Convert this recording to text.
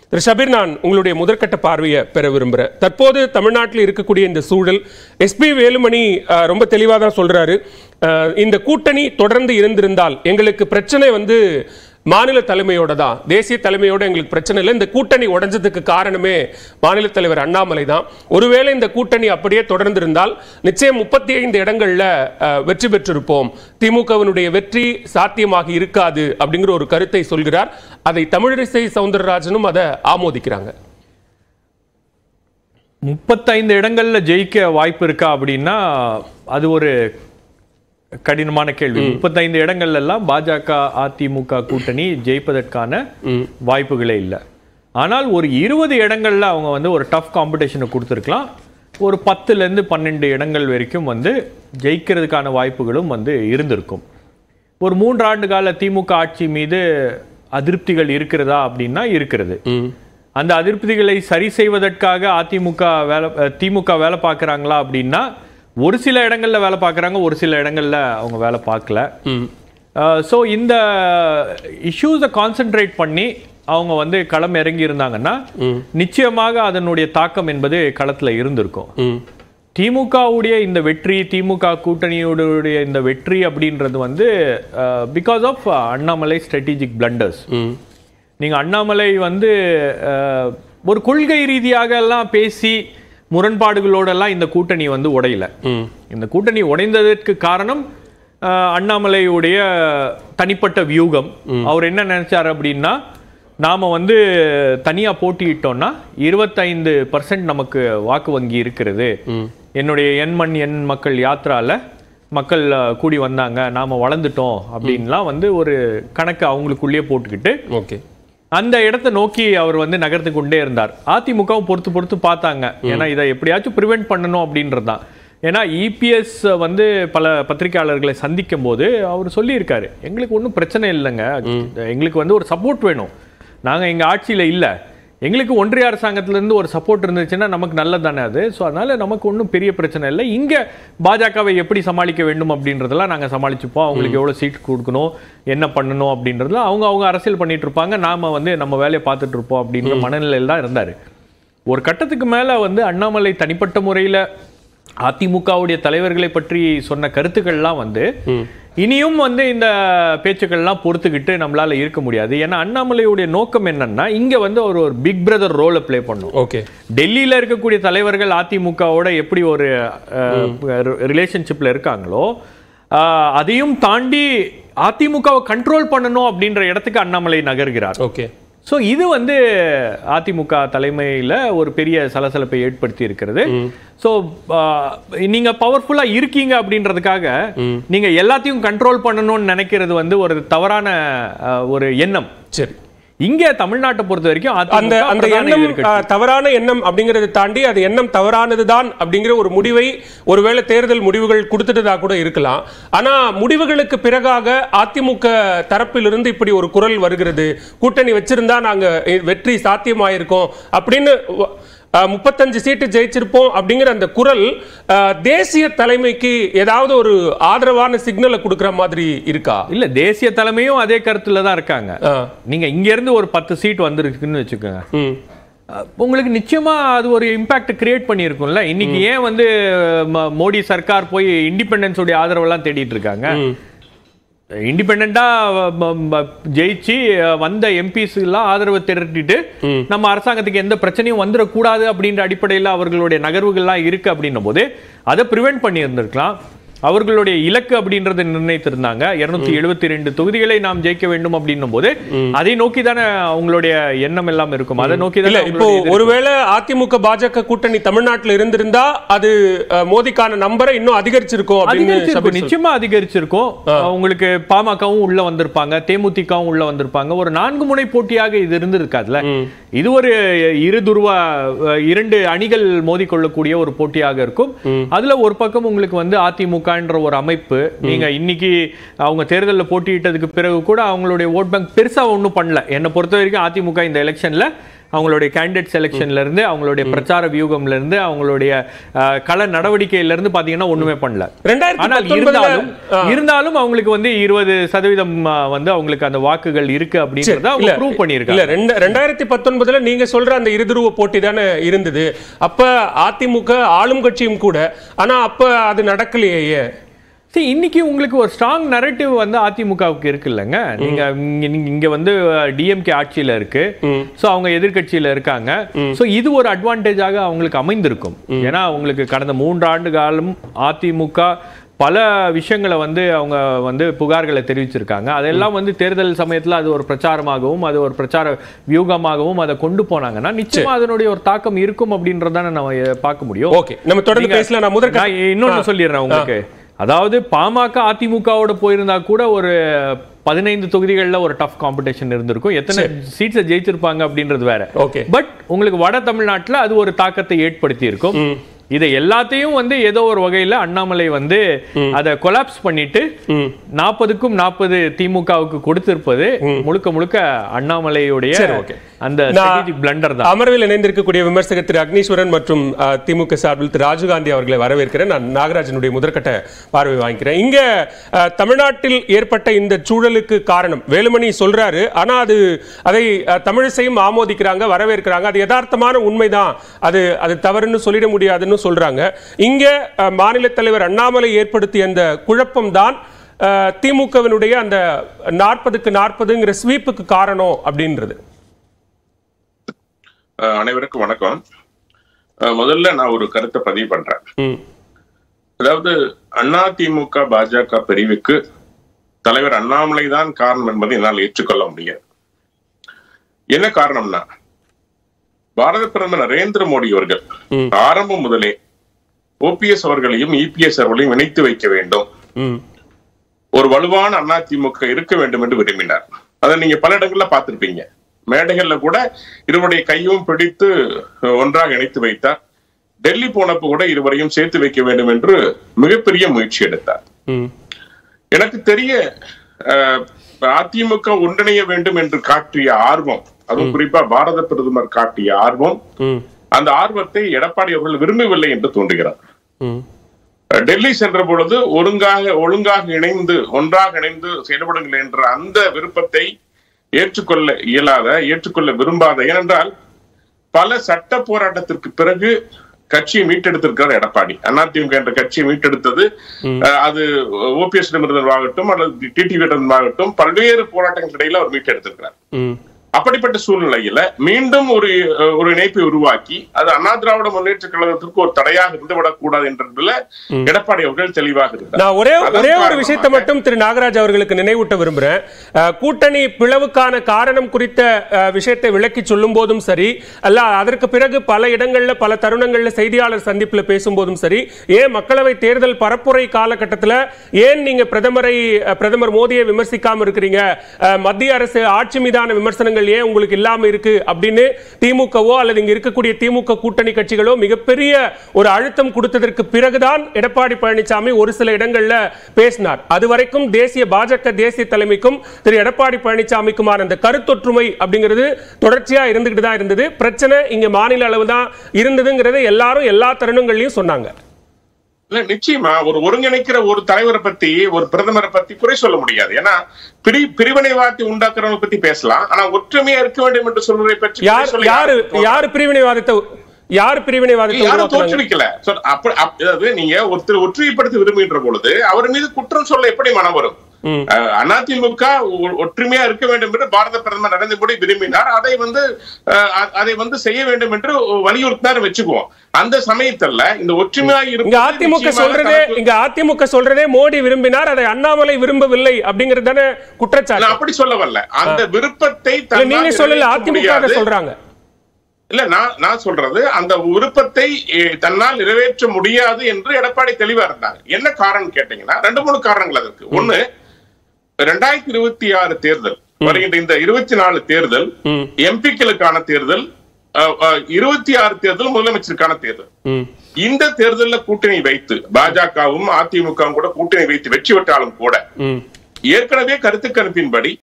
திரு ஷபீர் நான் உங்களுடைய முதற்கட்ட பார்வையை பெற விரும்புகிறேன் தற்போது தமிழ்நாட்டில் இருக்கக்கூடிய இந்த சூழல் எஸ்பி வேலுமணி அஹ், ரொம்ப தெளிவாக தான் சொல்றாரு அஹ், இந்த கூட்டணி தொடர்ந்து இருந்திருந்தால் எங்களுக்கு பிரச்சனை வந்து மாநில தலைமையோட தான் தேசிய தலைமையோட எங்களுக்கு பிரச்சனை இல்லை இந்த கூட்டணி உடைஞ்சதுக்கு காரணமே மாநில தலைவர் அண்ணாமலை தான் ஒருவேளை இந்த கூட்டணி அப்படியே தொடர்ந்திருந்தால் நிச்சயம் முப்பத்தி ஐந்து இடங்கள்ல அஹ், வெற்றி பெற்றிருப்போம் திமுகவினுடைய வெற்றி சாத்தியமாக இருக்காது அப்படிங்கிற ஒரு கருத்தை சொல்கிறார் அதை தமிழிசை சவுந்தரராஜனும் அதை ஆமோதிக்கிறாங்க முப்பத்தைந்து இடங்கள்ல ஜெயிக்க வாய்ப்பு இருக்கா அப்படின்னா அது ஒரு கடினமான கேள்வி முப்பத்தைந்து இடங்கள்ல எல்லாம் பாஜக அதிமுக கூட்டணி ஜெயிப்பதற்கான வாய்ப்புகளே இல்லை ஆனால் ஒரு இருபது இடங்கள்ல அவங்க வந்து ஒரு டஃப் காம்படிஷனை கொடுத்துருக்கலாம் ஒரு பத்துல இருந்து பன்னெண்டு இடங்கள் வரைக்கும் வந்து ஜெயிக்கிறதுக்கான வாய்ப்புகளும் வந்து இருந்திருக்கும் ஒரு மூன்றாண்டு கால திமுக ஆட்சி மீது அதிருப்திகள் இருக்கிறதா அப்படின்னா இருக்கிறது அந்த அதிருப்திகளை சரி செய்வதற்காக அதிமுக வேலை அஹ், திமுக வேலை பார்க்குறாங்களா அப்படின்னா ஒரு சில இடங்கள்ல வேலை பார்க்குறாங்க ஒரு சில இடங்கள்ல அவங்க வேலை பார்க்கல ஸோ இந்த இஷ்யூஸை கான்சென்ட்ரேட் பண்ணி அவங்க வந்து களம் இறங்கி இருந்தாங்கன்னா நிச்சயமாக அதனுடைய தாக்கம் என்பது களத்துல இருந்திருக்கும் திமுகவுடைய இந்த வெற்றி திமுக கூட்டணியுடைய இந்த வெற்றி அப்படின்றது வந்து because of Annamalai strategic blunders நீங்க அண்ணாமலை வந்து அஹ், ஒரு கொள்கை ரீதியாக எல்லாம் பேசி முரண்பாடுகளோடெல்லாம் இந்த கூட்டணி வந்து உடையல இந்த கூட்டணி உடைந்ததற்கு காரணம் அஹ், அண்ணாமலையுடைய தனிப்பட்ட வியூகம் அவர் என்ன நினைச்சார் அப்படின்னா நாம வந்து தனியா போட்டியிட்டோம்னா இருபத்தைந்து பர்சன்ட் நமக்கு வாக்கு வங்கி இருக்கிறது என்னுடைய எண் மண் எண் மக்கள் யாத்ரால மக்கள் அஹ், கூடி வந்தாங்க நாம வளர்ந்துட்டோம் அப்படின்லாம் வந்து ஒரு கணக்கு அவங்களுக்குள்ளேயே போட்டுக்கிட்டு ஓகே அந்த இடத்தை நோக்கி அவர் வந்து நகர்த்து கொண்டே இருந்தார் அதிமுகவும் பொறுத்து பொறுத்து பார்த்தாங்க ஏன்னா இதை எப்படியாச்சும் ப்ரிவென்ட் பண்ணணும் அப்படின்றது தான் ஏன்னா இபிஎஸ் வந்து பல பத்திரிகையாளர்களை சந்திக்கும் போது அவர் சொல்லியிருக்காரு எங்களுக்கு ஒன்றும் பிரச்சனை இல்லைங்க எங்களுக்கு வந்து ஒரு சப்போர்ட் வேணும் நாங்கள் எங்கள் ஆட்சியில் இல்லை எங்களுக்கு ஒன்றிய அரசாங்கத்திலேருந்து ஒரு சப்போர்ட் இருந்துச்சுன்னா நமக்கு நல்லது தானே அது ஸோ அதனால நமக்கு ஒன்றும் பெரிய பிரச்சனை இல்லை இங்கே பாஜகவை எப்படி சமாளிக்க வேண்டும் அப்படின்றதெல்லாம் நாங்கள் சமாளிச்சுப்போம் அவங்களுக்கு எவ்வளோ சீட் கொடுக்கணும் என்ன பண்ணணும் அப்படின்றதுல அவங்க அவங்க அரசியல் பண்ணிட்டு இருப்பாங்க நாம வந்து நம்ம வேலையை பார்த்துட்டு இருப்போம் அப்படின்ற மனநிலையில் தான் இருந்தார் ஒரு கட்டத்துக்கு மேலே வந்து அண்ணாமலை தனிப்பட்ட முறையில் அதிமுகவுடைய தலைவர்களை பற்றி சொன்ன கருத்துக்கள்லாம் வந்து இனியும் வந்து இந்த பேச்சுக்கள்லாம் பொறுத்துக்கிட்டு நம்மளால இருக்க முடியாது ஏன்னா அண்ணாமலையுடைய நோக்கம் என்னன்னா இங்க வந்து ஒரு ஒரு பிக் பிரதர் ரோலை ப்ளே பண்ணும் ஓகே டெல்லியில இருக்கக்கூடிய தலைவர்கள் அதிமுகவோட எப்படி ஒரு ரிலேஷன்ஷிப்ல இருக்காங்களோ அஹ், அதையும் தாண்டி அதிமுகவை கண்ட்ரோல் பண்ணணும் அப்படின்ற இடத்துக்கு அண்ணாமலை நகர்கிறார் ஓகே ஸோ இது வந்து அதிமுக தலைமையில ஒரு பெரிய சலசலப்பை ஏற்படுத்தி இருக்கிறது ஸோ நீங்க பவர்ஃபுல்லா இருக்கீங்க அப்படின்றதுக்காக நீங்க எல்லாத்தையும் கண்ட்ரோல் பண்ணணும்னு நினைக்கிறது வந்து ஒரு தவறான அஹ், ஒரு எண்ணம் சரி இங்க தமிழ்நாட்டை பொறுத்த வரைக்கும் அந்த அதிமுக அந்த பிரதான எண்ணம் எதிர்க்கட்சி. அஹ், தவறான எண்ணம் அப்படிங்கறதை தாண்டி அது எண்ணம் தவறானதுதான் அப்படிங்கிற ஒரு முடிவை ஒருவேளை தேர்தல் முடிவுகள் கொடுத்துட்டதா கூட இருக்கலாம் ஆனா முடிவுகளுக்கு பிறகாக அதிமுக தரப்பிலிருந்து இப்படி ஒரு குரல் வருகிறது கூட்டணி வச்சிருந்தா நாங்க இ- வெற்றி சாத்தியமாயிருக்கோம் அப்படின்னு வ- அஹ், முப்பத்தஞ்சு சீட்டு ஜெயிச்சிருப்போம் அப்படிங்கிற அந்த குரல் அஹ், தேசிய தலைமைக்கு ஏதாவது ஒரு ஆதரவான சிக்னலை கொடுக்கிற மாதிரி இருக்கா இல்ல தேசிய தலைமையும் அதே கருத்துல தான் இருக்காங்க அஹ், நீங்க இங்க இருந்து ஒரு பத்து சீட் வந்திருக்குன்னு வச்சுக்கோங்க ம் அஹ் உங்களுக்கு நிச்சயமா அது ஒரு இம்பாக்ட் கிரியேட் பண்ணியிருக்கும்ல இன்னைக்கு ஏன் வந்து ம- மோடி சர்க்கார் போய் இண்டிபெண்டன்ஸ் உடைய ஆதரவெல்லாம் தேடிட்டு இருக்காங்க இண்டிபெண்டா ஜெயிச்சு அஹ், வந்த எம்பிஸ் எல்லாம் ஆதரவு திரட்டிட்டு நம்ம அரசாங்கத்துக்கு எந்த பிரச்சனையும் வந்துடக்கூடாது அப்படின்ற அடிப்படையில் அவர்களுடைய நகர்வுகள்லாம் இருக்கு அப்படின்னும் போது அதை ப்ரிவென்ட் பண்ணி இருந்திருக்கலாம் அவர்களுடைய இலக்கு அப்படின்றத நிர்ணயித்திருந்தாங்க இருநூத்தி எழுபத்தி ரெண்டு தொகுதிகளை நாம் ஜெயிக்க வேண்டும் அப்படின்னும் போது அதை நோக்கி தானே அவங்களுடைய எண்ணம் எல்லாம் இருக்கும் அதை நோக்கி இல்ல தானே இப்போ அவங்களுடைய இது ஒருவேளை அதிமுக பாஜக கூட்டணி தமிழ்நாட்டுல இருந்திருந்தா அது அஹ், மோதிக்கான நம்பரை இன்னும் அதிகரிச்சிருக்கும் அப்படின்னு அதிகரிச்சிருக்கும் ஷபீர் சொல்~ நிச்சயமா அதிகரிச்சிருக்கும் உங்களுக்கு பாமகவும் உள்ள வந்திருப்பாங்க தேமுதிகவும் உள்ள வந்திருப்பாங்க ஒரு நான்கு முனை போட்டியாக இது இருந்திருக்காதுல இது ஒரு இரு துருவ அஹ், இரண்டு அணிகள் மோதிக்கொள்ளக்கூடிய ஒரு போட்டியாக இருக்கும் அதுல ஒரு பக்கம் உங்களுக்கு வந்து அதிமுகன்ற ஒரு அமைப்பு நீங்க இன்னைக்கு அவங்க தேர்தலில் போட்டியிட்டதுக்கு பிறகு கூட அவங்களுடைய ஓட் பேங்க் பெருசா ஒண்ணும் பண்ணல என்னை பொறுத்த வரைக்கும் அதிமுக இந்த எலெக்ஷன்ல அவங்களுடைய கேண்டிடேட் செலெக்ஷன்ல இருந்து அவங்களுடைய பிரச்சார வியூகம்ல இருந்து அவங்களுடைய அஹ், கள நடவடிக்கையில இருந்து பாத்தீங்கன்னா ஒண்ணுமே பண்ணல ரெண்டாயிரத்தி ஆனால் பத்தொன்பதுல இருந்தாலும் இருந்தாலும் அவங்களுக்கு வந்து இருபது சதவீதம் அஹ், வந்து அவங்களுக்கு அந்த வாக்குகள் இருக்கு அப்படின்றத அவங்க இல்ல, ப்ரூவ் பண்ணியிருக்காங்க இல்ல ரெண்டு ரெண்டாயிரத்தி பத்தொன்பதுல நீங்க சொல்ற அந்த இருதுருவ போட்டி தானே இருந்தது அப்ப அதிமுக ஆளும் கட்சியும் கூட ஆனா அப்ப அது நடக்கலையே சரி இன்னைக்கு உங்களுக்கு ஒரு ஸ்ட்ராங் நரேட்டிவ் வந்து அதிமுகவுக்கு இருக்கு இல்லைங்க நீங்க இங்க நீங்க இங்க வந்து டிஎம்கே ஆட்சியில இருக்கு சோ அவங்க எதிர்க்கட்சியில இருக்காங்க சோ இது ஒரு அட்வான்டேஜாக அவங்களுக்கு அமைந்திருக்கும் ஏன்னா உங்களுக்கு கடந்த மூன்று ஆண்டு காலம் அதிமுக பல விஷயங்களை வந்து அவங்க வந்து புகார்களை தெரிவிச்சிருக்காங்க அதெல்லாம் வந்து தேர்தல் சமயத்துல அது ஒரு பிரச்சாரமாகவும் அது ஒரு பிரச்சார வியூகமாகவும் அதை கொண்டு போனாங்கன்னா நிச்சயமா அதனுடைய ஒரு தாக்கம் இருக்கும் அப்படின்றதான நம்ம அஹ், பார்க்க முடியும் ஓகே நம்ம தொடர்ந்து நீங்க- பேசலாம் நான் முதற்க நான் இன்னொன்னு சொல்லிடுறேன் உங்களுக்கு அதாவது பாமக அதிமுகவோட போயிருந்தா கூட ஒரு பதினைந்து தொகுதிகளில் ஒரு டஃப் காம்படிஷன் இருந்திருக்கும் எத்தனை சீட்ஸை ஜெயிச்சிருப்பாங்க அப்படின்றது வேற ஓகே பட் உங்களுக்கு வட தமிழ்நாட்டுல அது ஒரு தாக்கத்தை ஏற்படுத்தி இருக்கும் இதை எல்லாத்தையும் வந்து ஏதோ ஒரு வகையில அண்ணாமலை வந்து அதை கொலாப்ஸ் பண்ணிட்டு ம் நாற்பதுக்கும் நாற்பது திமுகவுக்கு கொடுத்திருப்பது முழுக்க முழுக்க அண்ணாமலையுடைய சரி, okay. அந்த நான் ஸ்ட்ராட்டஜிக் பிளண்டர் தான் அமர்வில் இணைந்திருக்கக்கூடிய விமர்சகர் திரு அக்னீஸ்வரன் மற்றும் அஹ், திமுக சார்பில் திரு ராஜீவ்காந்தி அவர்களை வரவேற்கிறேன் நான் நாகராஜனுடைய முதற்கட்ட பார்வை வாங்கிக்கிறேன் இங்க அஹ், தமிழ்நாட்டில் ஏற்பட்ட இந்த சூழலுக்கு காரணம் வேலுமணி சொல்றாரு ஆனா அது அதை அஹ், தமிழிசையும் ஆமோதிக்கிறாங்க வரவேற்கிறாங்க அது யதார்த்தமான உண்மைதான் அது அது தவறுன்னு சொல்லிட முடியாதுன்னு சொல்றாங்க இங்க அஹ், மாநில தலைவர் அண்ணாமலை ஏற்படுத்திய அந்த குழப்பம் தான் திமுகவினுடைய அந்த நாற்பதுக்கு நாற்பதுங்கிற ஸ்வீப்புக்கு காரணம் அப்படின்றது அஹ் அனைவருக்கும் வணக்கம் அஹ் முதல்ல நான் ஒரு கருத்தை பதிவு பண்றேன் ம் அதாவது அதிமுக பாஜக பிரிவுக்கு தலைவர் அண்ணாமலை தான் காரணம் என்பதை என்னால் ஏற்றுக்கொள்ள முடியாது என்ன காரணம்னா பாரத பிரதமர் நரேந்திர மோடி அவர்கள் ம். ஆரம்பம் முதலே ஓபிஎஸ் அவர்களையும் இபிஎஸ் அவர்களையும் இணைத்து வைக்க வேண்டும் ம் ஒரு வலுவான அதிமுக இருக்க வேண்டும் என்று விரும்பினார் அதை நீங்க பல இடங்கள்ல பார்த்திருப்பீங்க மேடைகள்ல கூட இருவருடைய கையும் பிடித்து அஹ், ஒன்றாக இணைத்து வைத்தார் டெல்லி போனப்ப கூட இருவரையும் சேர்த்து வைக்க வேண்டும் என்று மிகப்பெரிய முயற்சி எடுத்தார் ம் எனக்கு தெரிய அஹ், அதிமுக ஒன்றிணைய வேண்டும் என்று காட்டிய ஆர்வம் அதுவும் குறிப்பா பாரத பிரதமர் காட்டிய ஆர்வம் ம் அந்த ஆர்வத்தை எடப்பாடி அவர்கள் விரும்பவில்லை என்று தோன்றுகிறார் ம் டெல்லி சென்ற பொழுது ஒழுங்காக ஒழுங்காக இணைந்து ஒன்றாக இணைந்து செயல்படுங்கள் என்ற அந்த விருப்பத்தை ஏற்றுக்கொள்ள இயலாத ஏற்றுக்கொள்ள விரும்பாத ஏனென்றால் பல சட்ட போராட்டத்திற்கு பிறகு கட்சியை மீட்டெடுத்திருக்கிறார் எடப்பாடி அதிமுக என்ற கட்சியை மீட்டெடுத்தது அஹ், அது ஓபிஎஸ் ஆகட்டும் அல்லது டிடிவி ஆகட்டும் பல்வேறு போராட்டங்களுக்கு இடையில அவர் மீட்டெடுத்திருக்கிறார் ம் அப்படிப்பட்ட சூழ்நிலையில மீண்டும் ஒரு அஹ், ஒரு இணைப்பை உருவாக்கி அது அண்ணா திராவிட முன்னேற்ற கழகத்திற்கு ஒரு தடையாக இருந்துவிடக் கூடாது என்றதுல எடப்பாடி அவர்கள் தெளிவாக இருந்தார் நான் ஒரே அதன் ஒரே ஒரு காரணமாக- விஷயத்தை மட்டும் திரு நாகராஜ் அவர்களுக்கு நினைவூட்ட விரும்புறேன் அஹ், கூட்டணி பிளவுக்கான காரணம் குறித்த அஹ், விஷயத்தை விளக்கி சொல்லும் போதும் சரி அல்ல அதற்கு பிறகு பல இடங்கள்ல பல தருணங்கள்ல செய்தியாளர் சந்திப்புல பேசும்போதும் சரி ஏன் மக்களவை தேர்தல் பரப்புரை காலகட்டத்துல ஏன் நீங்க பிரதமரை அஹ், பிரதமர் மோடியை விமர்சிக்காம இருக்கிறீங்க அஹ், மத்திய அரசு ஆட்சி மீதான விமர்சனங்கள் ஏன் உங்களுக்கு இல்லாம இருக்கு அப்படின்னு திமுகவோ அல்லது இங்க இருக்கக்கூடிய திமுக கூட்டணி கட்சிகளோ மிகப்பெரிய ஒரு அழுத்தம் கொடுத்ததற்கு பிறகுதான் எடப்பாடி பழனிசாமி ஒரு சில இடங்கள்ல பேசினார் அது வரைக்கும் தேசிய பாஜக தேசிய தலைமைக்கும் திரு எடப்பாடி பழனிசாமிக்குமான அந்த கருத்தொற்றுமை அப்படிங்கிறது தொடர்ச்சியா இருந்துகிட்டு தான் இருந்தது பிரச்சனை இங்க மாநில அளவு தான் இருந்ததுங்கிறதை எல்லாரும் எல்லா தருணங்கள்லயும் சொன்னாங்க இல்ல நிச்சயமா ஒரு ஒருங்கிணைக்கிற ஒரு தலைவரை பத்தி ஒரு பிரதமரை பத்தி குறை சொல்ல முடியாது ஏன்னா பிரி பிரிவினைவாதத்தை உண்டாக்குறவங்க பத்தி பேசலாம் ஆனா ஒற்றுமையா இருக்க வேண்டும் என்று சொல்வதை பற்றி குறை யார் சொல்ல யாரு யாரும் யாரு பிரிவினைவாதத்தை யார் பிரிவினைவாதத்தை யாரும் உருவாக்குனாங்க தோற்றுவிக்கல So, அப்ப- அப்ப- அதாவது நீங்க ஒருத்தர் ஒற்றுமைப்படுத்த விரும்புகின்ற பொழுது அவர் மீது குற்றம் சொல்ல எப்படி மனம் வரும் ம். அஹ், அதிமுக ஒ- ஒற்றுமையா இருக்க வேண்டும் என்று பாரத பிரதமர் நரேந்திர மோடி விரும்பினார் அதை வந்து அஹ், அ- அதை வந்து செய்ய வேண்டும் என்று வலியுறுத்தினார் வச்சுக்குவோம் அந்த சமயத்துல இந்த ஒற்றுமையா இங்க இருப்பது அதிமுக நிச்சயமாக சொல்றதே தனக்கு- இங்க அதிமுக சொல்றதே மோடி விரும்பினார் அதை அண்ணாமலை விரும்பவில்லை அப்படிங்கிறது தானே குற்றச்சாட்டு நான் அப்படி சொல்ல வரல அந்த விருப்பத்தை இல்ல, தன்னால் நீங்க சொல்லல நிறைவேற்ற அதிமுக அதை முடியாது. சொல்றாங்க இல்ல நான் நான் சொல்றது அந்த விருப்பத்தை eh, தன்னால் நிறைவேற்ற முடியாது என்று எடப்பாடி தெளிவா இருந்தாங்க என்ன காரணம் கேட்டீங்கன்னா ரெண்டு மூணு காரணங்கள் அதற்கு ஒண்ணு ரெண்டாயிரத்தி இருபத்தி ஆறு தேர்தல் வருகின்ற இந்த இருபத்தி நாலு தேர்தல் ம். எம்பிக்களுக்கான தேர்தல் இருபத்தி ஆறு தேர்தல் முதலமைச்சருக்கான தேர்தல் ம் இந்த தேர்தலில் கூட்டணி வைத்து பாஜகவும் அதிமுகவும் கூட கூட்டணி வைத்து வெற்றி பெற்றாலும் கூட ம் ஏற்கனவே கருத்து கணிப்பின்படி